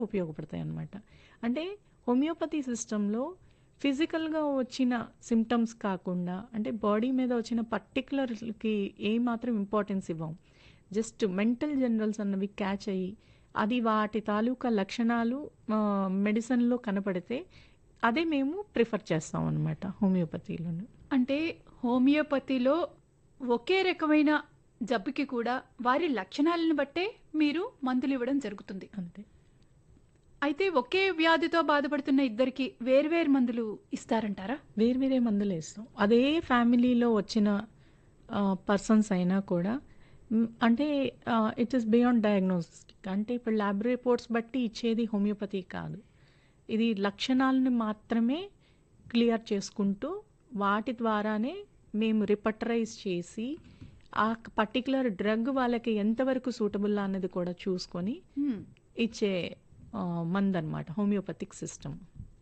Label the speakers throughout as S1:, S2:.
S1: ఉపయోగపడతాయి అన్నమాట. అంటే హోమియోపతి సిస్టమ్‌లో ఫిజికల్‌గా వచ్చిన సింప్టమ్స్ కాకుండా అంటే బాడీ మీద వచ్చిన పర్టిక్యులర్‌కి ఏమాత్రం ఇంపార్టెన్స్ ఇవ్వం. జస్ట్ మెంటల్ జనరల్స్ అన్నవి క్యాచ్ అయ్యి, అది వాటి తాలూకా లక్షణాలు ఆహ్, మెడిసిన్‌లో కనపడితే అదే మేము ప్రిఫర్ చేస్తాం అన్నమాట హోమియోపతిలోను.
S2: అంటే హోమియోపతిలో ఒకే రకమైన జబ్బుకి కూడా వారి లక్షణాలను బట్టే మీరు మందులు ఇవ్వడం జరుగుతుంది.
S1: అంతే.
S2: అయితే ఒకే వ్యాధితో బాధపడుతున్న ఇద్దరికి వేర్వేరు మందులు ఇస్తారంటారా?
S1: వేరు వేరే మందులేస్తాం. అదే ఫ్యామిలీలో వచ్చిన ఆహ్, పర్సన్స్ అయినా కూడా హ్మ్, అంటే ఆహ్, ఇట్ ఈస్ బియాండ్ డయాగ్నోస్టిక్. అంటే ఇప్పుడు ల్యాబ్ రిపోర్ట్స్ బట్టి ఇచ్చేది హోమియోపతి కాదు. ఇది లక్షణాలను మాత్రమే క్లియర్ చేసుకుంటూ వాటి ద్వారానే మేము రిపర్టరైజ్ చేసి ఆ పర్టిక్యులర్ డ్రగ్ వాళ్ళకి ఎంతవరకు సూటబుల్ అన్నది కూడా చూసుకొని
S2: హ్మ్.
S1: ఇచ్చే ఆహ్, మందన్నమాట హోమియోపతిక్ సిస్టమ్.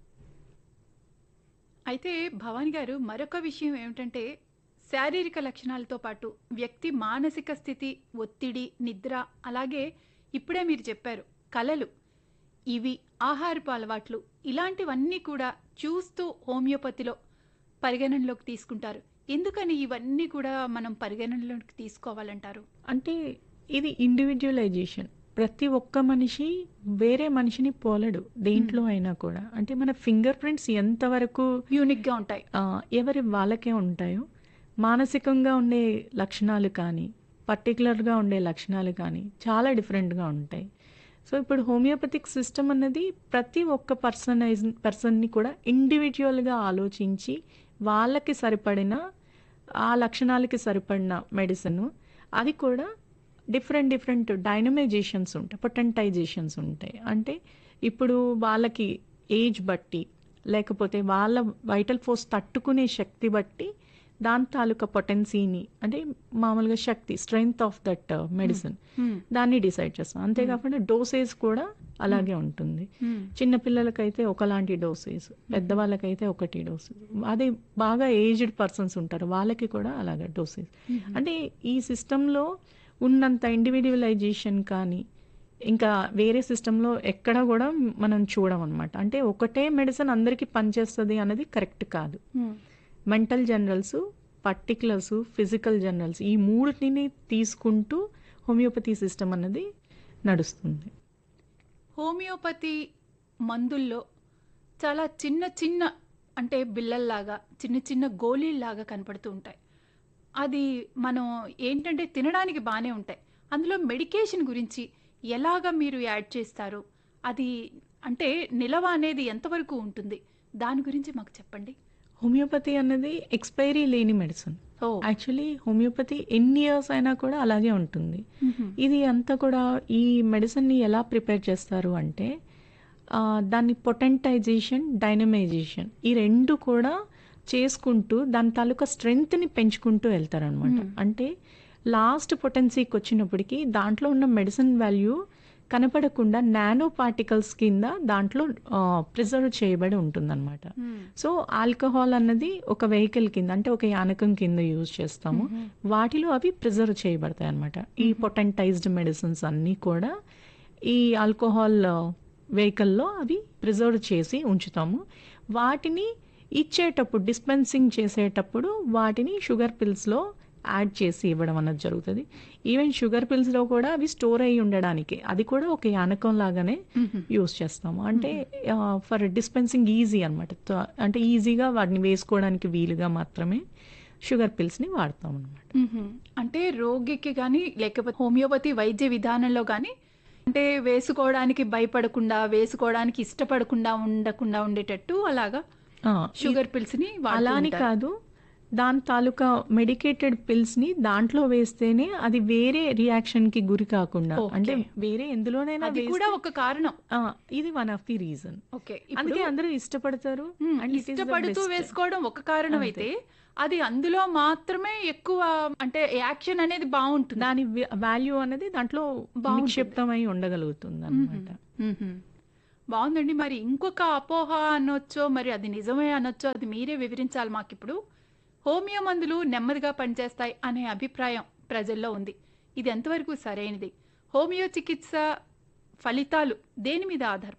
S2: అయితే భవాని గారు మరొక విషయం ఏమిటంటే శారీరక లక్షణాలతో పాటు వ్యక్తి మానసిక స్థితి, ఒత్తిడి, నిద్ర అలాగే ఇప్పుడే మీరు చెప్పారు కలలు ఇవి ఆహారపు అలవాట్లు ఇలాంటివన్నీ కూడా చూస్తూ హోమియోపతిలో పరిగణనలోకి తీసుకుంటారు. ఎందుకని ఇవన్నీ కూడా మనం పరిగణనలోకి తీసుకోవాలంటారు?
S1: అంటే ఇది ఇండివిడ్యువలైజేషన్. ప్రతి ఒక్క మనిషి వేరే మనిషిని పోలడు. దేంట్లో అయినా కూడా. అంటే మన ఫింగర్ ప్రింట్స్ ఎంతవరకు
S2: యూనిక్‌గా ఉంటాయి.
S1: ఆహ్, ఎవరి వాళ్ళకే ఉంటాయో, మానసికంగా ఉండే లక్షణాలు కానీ, పర్టిక్యులర్‌గా ఉండే లక్షణాలు కానీ చాలా డిఫరెంట్‌గా ఉంటాయి. సో, ఇప్పుడు హోమియోపతిక్ సిస్టమ్ అన్నది ప్రతి ఒక్క పర్సనైజ్ పర్సన్‌ని కూడా ఇండివిడ్యువల్‌గా ఆలోచించి వాళ్ళకి సరిపడిన ఆ లక్షణాలకి సరిపడిన మెడిసిన్ అది కూడా డిఫరెంట్ డిఫరెంట్ డైనమైజేషన్స్ ఉంటాయి. పొటెంటైజేషన్స్ ఉంటాయి. అంటే ఇప్పుడు వాళ్ళకి ఏజ్ బట్టి లేకపోతే వాళ్ళ వైటల్ ఫోర్స్ తట్టుకునే శక్తి బట్టి దాని తాలూకా పొటెన్సీని అంటే మామూలుగా శక్తి స్ట్రెంగ్త్ ఆఫ్ దట్ మెడిసిన్
S2: హ్మ్.
S1: దాన్ని డిసైడ్ చేస్తాం. అంతేకాకుండా డోసేజ్ కూడా అలాగే ఉంటుంది.
S2: హ్మ్.
S1: చిన్న పిల్లలకైతే ఒకలాంటి డోసేజ్, పెద్దవాళ్ళకైతే ఒకటి డోసు. అదే బాగా ఏజ్డ్ పర్సన్స్ ఉంటారు. వాళ్ళకి కూడా అలాగే డోసేజ్.
S2: హుహు.
S1: అంటే ఈ సిస్టమ్‌లో ఉన్నంత ఇండివిడ్యువలైజేషన్ కానీ, ఇంకా వేరే సిస్టమ్‌లో ఎక్కడ కూడా మనం చూడమన్నమాట. అంటే ఒకటే మెడిసిన్ అందరికీ పనిచేస్తది అన్నది కరెక్ట్ కాదు.
S2: హ్మ్.
S1: Mental generals, particulars, physical generals ఈ మూడిటిని తీసుకుంటూ హోమియోపతి సిస్టమ్ అన్నది నడుస్తుంది.
S2: హోమియోపతి మందుల్లో చాలా చిన్న చిన్న అంటే బిళ్ళల్లాగా చిన్న చిన్న గోళీల్లాగా కనపడుతూ ఉంటాయి. అది మనం ఏంటంటే తినడానికి బానే ఉంటాయి. అందులో మెడికేషన్ గురించి ఎలాగా మీరు యాడ్ చేస్తారు? అది అంటే నిలవ అనేది ఎంతవరకు ఉంటుంది? దాని గురించి మాకు చెప్పండి.
S1: హోమియోపతి అన్నది ఎక్స్‌పైరీ లేని మెడిసిన్.
S2: ఓహ్!
S1: యాక్చువల్లీ హోమియోపతి ఎన్ని ఇయర్స్ అయినా కూడా అలాగే ఉంటుంది.
S2: హుహు.
S1: ఇది అంతా కూడా ఈ మెడిసిన్‌ని ఎలా ప్రిపేర్ చేస్తారు అంటే ఆహ్, దాన్ని పొటెంటైజేషన్, డైనమైజేషన్ ఈ 2 కూడా చేసుకుంటూ దాని తాలూకా స్ట్రెంగ్త్‌ని పెంచుకుంటూ వెళ్తారనమాట.
S2: హ్మ్.
S1: అంటే లాస్ట్ పొటెన్సీకి వచ్చినప్పటికి దాంట్లో ఉన్న మెడిసిన్ వాల్యూ కనపడకుండా నానో పార్టికల్స్ కింద దాంట్లో ఆహ్, ప్రిజర్వ్ చేయబడి ఉంటుందన్నమాట.
S2: హ్మ్.
S1: సో, ఆల్కహాల్ అన్నది ఒక వెహికల్ కింద అంటే ఒక యానకం కింద యూజ్ చేస్తాము.
S2: హుహు.
S1: వాటిలో అవి ప్రిజర్వ్ చేయబడతాయి అన్నమాట. ఈ
S2: హుహు.
S1: పొటెంటైజ్డ్ మెడిసిన్స్ అన్నీ కూడా ఈ ఆల్కహాల్ వెహికల్‌లో అవి ప్రిజర్వ్ చేసి ఉంచుతాము. వాటిని ఇచ్చేటప్పుడు డిస్పెన్సింగ్ చేసేటప్పుడు వాటిని షుగర్ పిల్స్‌లో యాడ్ చేసి ఇవ్వడం అన్నది జరుగుతది. ఈవెన్ షుగర్ పిల్స్‌లో కూడా అవి స్టోర్ అయ్యి ఉండడానికి అది కూడా ఒక యానకం లాగానే
S2: హుహు.
S1: యూజ్ చేస్తాము. అంటే
S2: హుహు.
S1: ఆహ్, ఫర్ డిస్పెన్సింగ్ ఈజీ అన్నమాట. త అంటే ఈజీగా వాటిని వేసుకోవడానికి వీలుగా మాత్రమే షుగర్ పిల్స్‌ని వాడతామన్నమాట.
S2: హుహు. అంటే రోగికి గాని లేకపోతే హోమియోపతి వైద్య విధానంలో గాని అంటే వేసుకోవడానికి భయపడకుండా, వేసుకోవడానికి ఇష్టపడకుండా ఉండకుండా ఉండేటట్టు అలాగా
S1: ఆ! ఈ
S2: షుగర్ పిల్స్‌ని వాడుతూ
S1: అలా అని
S2: ఉంటారు.
S1: కాదు. దాని తాలూకా మెడికేటెడ్ పిల్స్‌ని దాంట్లో వేస్తేనే అది వేరే రియాక్షన్‌కి గురి కాకుండా అంటే
S2: ఓకే.
S1: వేరే ఎందులోనైనా
S2: అది కూడా
S1: వేస్తే
S2: ఒక కారణం.
S1: ఆ! ఇది one of the reason.
S2: Okay. ఇప్పుడు
S1: అందుకే అందరూ ఇష్టపడతారు.
S2: హ్మ్.
S1: అండ్ ఇట్ ఈస్ ద
S2: ఇష్టపడుతూ
S1: బెస్ట్.
S2: వేసుకోవడం ఒక కారణం
S1: అంతే.
S2: అయితే అది అందులో మాత్రమే ఎక్కువ అంటే యాక్షన్ అనేది బావుంటుంది.
S1: దాని వ్య వాల్యూ అనేది దాంట్లో
S2: బావుంటుంది.
S1: నిక్షిప్తమై ఉండగలుగుతుందన్నమాట.
S2: హుహు. హుహు. బావుందండి. మరి ఇంకొక అపోహ అనొచ్చో మరి అది నిజమే అనొచ్చో అది మీరే వివరించాలి మాకిప్పుడు. హోమియో మందులు నెమ్మదిగా పనిచేస్తాయి అనే అభిప్రాయం ప్రజల్లో ఉంది. ఇది ఎంతవరకు సరైనది? హోమియో చికిత్స ఫలితాలు దేని మీద ఆధారపడి